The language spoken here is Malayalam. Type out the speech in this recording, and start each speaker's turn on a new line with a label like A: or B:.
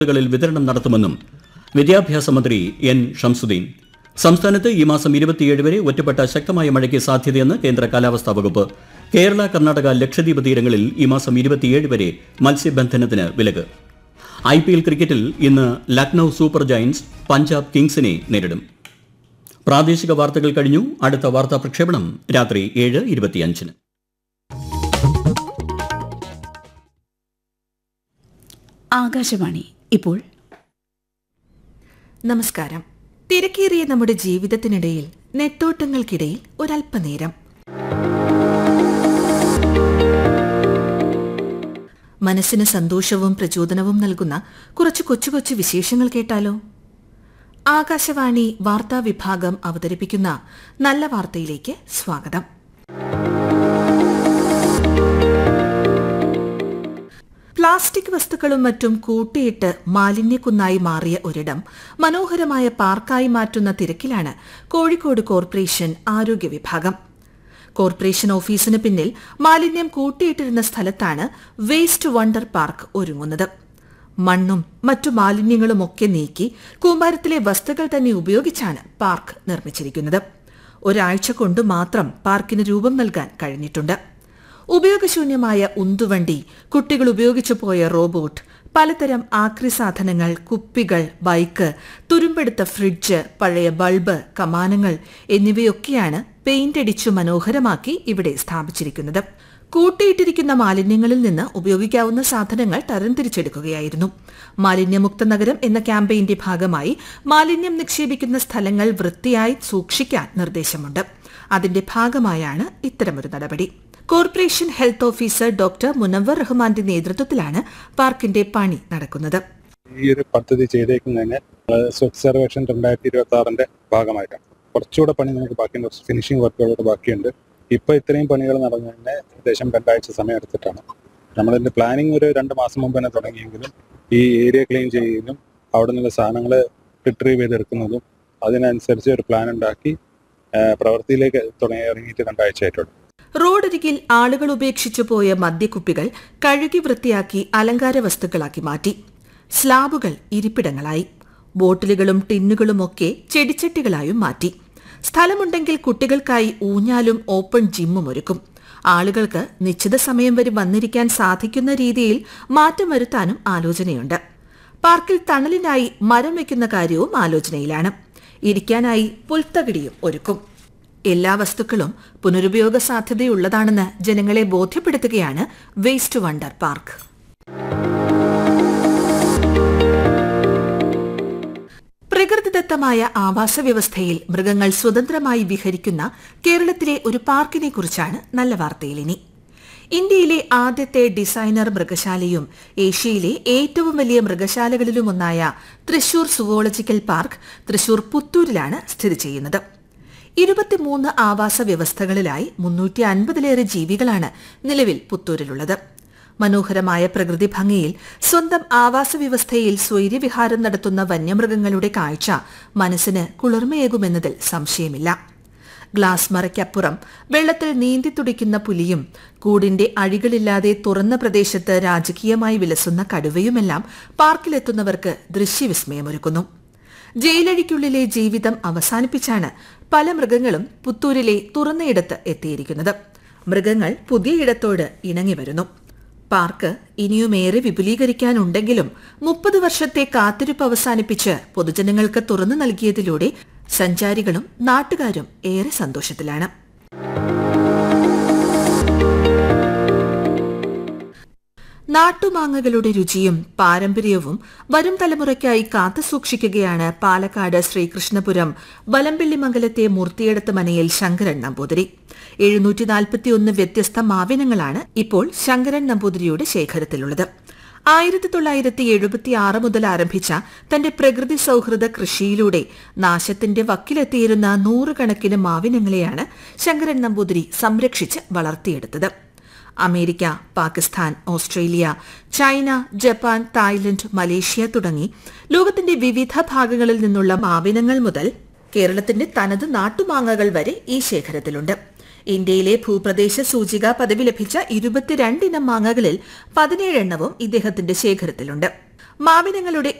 A: കളിൽ വിതരണം നടത്തുമെന്നും വിദ്യാഭ്യാസ മന്ത്രി എൻ ഷംസുദ്ദീൻ സംസ്ഥാനത്ത് ഈ മാസം ഇരുപത്തിയേഴ് വരെ ഒറ്റപ്പെട്ട ശക്തമായ മഴയ്ക്ക് സാധ്യതയെന്ന് കേന്ദ്ര കാലാവസ്ഥാ വകുപ്പ് കേരള കർണാടക ലക്ഷദ്വീപ് തീരങ്ങളിൽ ഈ മാസം ഇരുപത്തിയേഴ് വരെ മത്സ്യബന്ധനത്തിന് വിലക്ക് ഐ പി എൽ ക്രിക്കറ്റിൽ ഇന്ന് ലക്നൌ സൂപ്പർ ജയന്റ്സ് പഞ്ചാബ് കിങ്സിനെ നേരിടും പ്രാദേശിക വാർത്തകൾ കഴിഞ്ഞു അടുത്ത വാർത്താ പ്രക്ഷേപണം രാത്രി ഏഴ് ഇരുപത്തിയഞ്ചിന്
B: ആകാശവാണി ഇപ്പോൾ
C: നമസ്കാരം തിരക്കേറിയ നമ്മുടെ ജീവിതത്തിനിടയിൽ നെട്ടോട്ടങ്ങൾക്കിടയിൽ ഒരല്പനേരം മനസ്സിന് സന്തോഷവും പ്രചോദനവും നൽകുന്ന കുറച്ച് കൊച്ചു കൊച്ചു വിശേഷങ്ങൾ കേട്ടാലോ ആകാശവാണി വാർത്താ വിഭാഗം അവതരിപ്പിക്കുന്ന നല്ല വാർത്തയിലേക്ക് സ്വാഗതം പ്ലാസ്റ്റിക് വസ്തുക്കളും മറ്റും കൂട്ടിയിട്ട് മാലിന്യക്കുന്നായി മാറിയ ഒരിടം മനോഹരമായ പാർക്കായി മാറ്റുന്ന തിരക്കിലാണ് കോഴിക്കോട് കോർപ്പറേഷൻ ആരോഗ്യ വിഭാഗം കോർപ്പറേഷൻ ഓഫീസിന് പിന്നിൽ മാലിന്യം കൂട്ടിയിട്ടിരുന്ന സ്ഥലത്താണ് വേസ്റ്റ് വണ്ടർ പാർക്ക് ഒരുങ്ങുന്നത് മണ്ണും മറ്റു മാലിന്യങ്ങളുമൊക്കെ നീക്കി കൂമ്പാരത്തിലെ വസ്തുക്കൾ തന്നെ ഉപയോഗിച്ചാണ് പാർക്ക് നിർമ്മിച്ചിരിക്കുന്നത് ഒരാഴ്ച കൊണ്ട് മാത്രം പാർക്കിന് രൂപം നൽകാൻ കഴിഞ്ഞിട്ടുണ്ട് ഉപയോഗശൂന്യമായ ഉന്തുവണ്ടി കുട്ടികൾ ഉപയോഗിച്ചു പോയ റോബോട്ട് പലതരം ആക്രി സാധനങ്ങൾ കുപ്പികൾ ബൈക്ക് തുരുമ്പെടുത്ത ഫ്രിഡ്ജ് പഴയ ബൾബ് കമാനങ്ങൾ എന്നിവയൊക്കെയാണ് പെയിന്റ് അടിച്ചു മനോഹരമാക്കി ഇവിടെ സ്ഥാപിച്ചിരിക്കുന്നത് കൂട്ടിയിട്ടിരിക്കുന്ന മാലിന്യങ്ങളിൽ നിന്ന് ഉപയോഗിക്കാവുന്ന സാധനങ്ങൾ തരംതിരിച്ചെടുക്കുകയായിരുന്നു മാലിന്യമുക്ത നഗരം എന്ന ക്യാമ്പയിന്റെ ഭാഗമായി മാലിന്യം നിക്ഷേപിക്കുന്ന സ്ഥലങ്ങൾ വൃത്തിയായി സൂക്ഷിക്കാൻ നിർദ്ദേശമുണ്ട് അതിന്റെ ഭാഗമായാണ് ഇത്തരമൊരു നടപടി corporation health officer doctor Munavar റഹ്മാന്റെ നേതൃത്വത്തിലാണ് പാർക്കിന്റെ പണി നടക്കുന്നത്
D: ഈ ഒരു പദ്ധതി ചെയ്തേക്കുന്നതിന് സ്വച്ഛ് സർവേക്ഷൻ രണ്ടായിരത്തി ഇരുപത്തി ആറിന്റെ ഭാഗമായിട്ടാണ് കുറച്ചുകൂടെ പണി നമുക്ക് ബാക്കിയുണ്ട് കുറച്ച് ഫിനിഷിംഗ് വർക്കുകളോട് ബാക്കിയുണ്ട് ഇപ്പൊ ഇത്രയും പണികൾ നടന്നതിന് ഏകദേശം രണ്ടാഴ്ച സമയം എടുത്തിട്ടാണ് നമ്മളിതിന്റെ പ്ലാനിങ് ഒരു രണ്ട് മാസം മുമ്പ് തന്നെ തുടങ്ങിയെങ്കിലും ഈ ഏരിയ ക്ലീൻ ചെയ്യുന്നതും അവിടെ നിന്നുള്ള സാധനങ്ങൾ റിട്രീവ് ചെയ്തെടുക്കുന്നതും അതിനനുസരിച്ച് ഒരു പ്ലാൻ ഉണ്ടാക്കി ആ, പ്രവൃത്തിയിലേക്ക് തുടങ്ങി ഇറങ്ങിയിട്ട് രണ്ടാഴ്ച ആയിട്ടുള്ളൂ
C: റോഡരികിൽ ആളുകൾ ഉപേക്ഷിച്ചു പോയ മദ്യക്കുപ്പികൾ കഴുകി വൃത്തിയാക്കി അലങ്കാര വസ്തുക്കളാക്കി മാറ്റി സ്ലാബുകൾ ഇരിപ്പിടങ്ങളായി ബോട്ടിലുകളും ടിന്നുകളുമൊക്കെ ചെടിച്ചട്ടികളായും മാറ്റി സ്ഥലമുണ്ടെങ്കിൽ കുട്ടികൾക്കായി ഊഞ്ഞാലും ഓപ്പൺ ജിമ്മും ഒരുക്കും ആളുകൾക്ക് നിശ്ചിത സമയം വരെ വന്നിരിക്കാൻ സാധിക്കുന്ന രീതിയിൽ മാറ്റം വരുത്താനും ആലോചനയുണ്ട് പാർക്കിൽ തണലിനായി മരം വയ്ക്കുന്ന കാര്യവും ആലോചനയിലാണ് ഇരിക്കാനായി പുൽത്തകിടിയും ഒരുക്കും എല്ലാ വസ്തുക്കളും പുനരുപയോഗ സാധ്യതയുള്ളതാണെന്ന് ജനങ്ങളെ ബോധ്യപ്പെടുത്തുകയാണ് വേസ്റ്റ് വണ്ടർ പാർക്ക് പ്രകൃതിദത്തമായ ആവാസ വ്യവസ്ഥയിൽ മൃഗങ്ങൾ സ്വതന്ത്രമായി വിഹരിക്കുന്ന കേരളത്തിലെ ഒരു പാർക്കിനെ കുറിച്ചാണ് നല്ല വാർത്തയിൽ ഇനി ഇന്ത്യയിലെ ആദ്യത്തെ ഡിസൈനർ മൃഗശാലയും ഏഷ്യയിലെ ഏറ്റവും വലിയ മൃഗശാലകളിലുമൊന്നായ തൃശൂർ സുവോളജിക്കൽ പാർക്ക് തൃശൂർ പുത്തൂരിലാണ് സ്ഥിതി ചെയ്യുന്നത് ഇരുപത്തിമൂന്ന് ആവാസ വ്യവസ്ഥകളിലായി മുന്നൂറ്റി അൻപതിലേറെ ജീവികളാണ് നിലവിൽ പുത്തൂരിലുള്ളത് മനോഹരമായ പ്രകൃതി ഭംഗിയിൽ സ്വന്തം ആവാസ വ്യവസ്ഥയിൽ സ്വൈര്യവിഹാരം നടത്തുന്ന വന്യമൃഗങ്ങളുടെ കാഴ്ച മനസ്സിന് കുളിർമയേകുമെന്നതിൽ സംശയമില്ല ഗ്ലാസ് മറയ്ക്കപ്പുറം വെള്ളത്തിൽ നീന്തി തുടിക്കുന്ന പുലിയും കൂടിന്റെ അഴികളില്ലാതെ തുറന്ന പ്രദേശത്ത് രാജകീയമായി വിലസുന്ന കടുവയുമെല്ലാം പാർക്കിലെത്തുന്നവർക്ക് ദൃശ്യവിസ്മയമൊരുക്കുന്നു ജയിലഴിക്കുള്ളിലെ ജീവിതം അവസാനിപ്പിച്ചാണ് പല മൃഗങ്ങളും പുത്തൂരിലെ തുറന്നയിടത്ത് എത്തിയിരിക്കുന്നത് മൃഗങ്ങൾ പുതിയ ഇടത്തോട് ഇണങ്ങി വരുന്നു പാർക്ക് ഇനിയുമേറെ വിപുലീകരിക്കാനുണ്ടെങ്കിലും മുപ്പത് വർഷത്തെ കാത്തിരിപ്പ് അവസാനിപ്പിച്ച് പൊതുജനങ്ങൾക്ക് തുറന്നു നൽകിയതിലൂടെ സഞ്ചാരികളും നാട്ടുകാരും ഏറെ സന്തോഷത്തിലാണ് നാട്ടുമാങ്ങകളുടെ രുചിയും പാരമ്പര്യവും വരും തലമുറയ്ക്കായി കാത്തുസൂക്ഷിക്കുകയാണ് പാലക്കാട് ശ്രീകൃഷ്ണപുരം വലമ്പിള്ളിമംഗലത്തെ മൂർത്തിയെടുത്ത മനയിൽ ശങ്കരൻ നമ്പൂതിരി എഴുന്നൂറ്റി നാൽപ്പത്തിയൊന്ന് വ്യത്യസ്ത മാവിനങ്ങളാണ് ഇപ്പോൾ ശങ്കരൻ നമ്പൂതിരിയുടെ ശേഖരത്തിലുള്ളത് ആയിരത്തി തൊള്ളായിരത്തി എഴുപത്തി ആറ് മുതൽ ആരംഭിച്ച തന്റെ പ്രകൃതി സൗഹൃദ കൃഷിയിലൂടെ നാശത്തിന്റെ വക്കിലെത്തിയിരുന്ന നൂറുകണക്കിന് മാവിനങ്ങളെയാണ് ശങ്കരൻ നമ്പൂതിരി സംരക്ഷിച്ച് വളർത്തിയെടുത്തത് America Pakistan Australia China Japan Thailand Malaysia തുടങ്ങി ലോകത്തിന്റെ വിവിധ ഭാഗങ്ങളിൽ നിന്നുള്ള മാവിനങ്ങൾ മുതൽ കേരളത്തിന്റെ തനത് നാട്ടുമാങ്ങകൾ വരെ ഈ ശേഖരത്തിലുണ്ട് ഇന്ത്യയിലെ ഭൂപ്രദേശ സൂചിക പദവി ലഭിച്ച ഇരുപത്തിരണ്ട് ഇനം മാങ്ങകളിൽ പതിനേഴ് എണ്ണവും ഇദ്ദേഹത്തിന്റെ ശേഖരത്തിലുണ്ട് മാവിനങ്ങളുടെ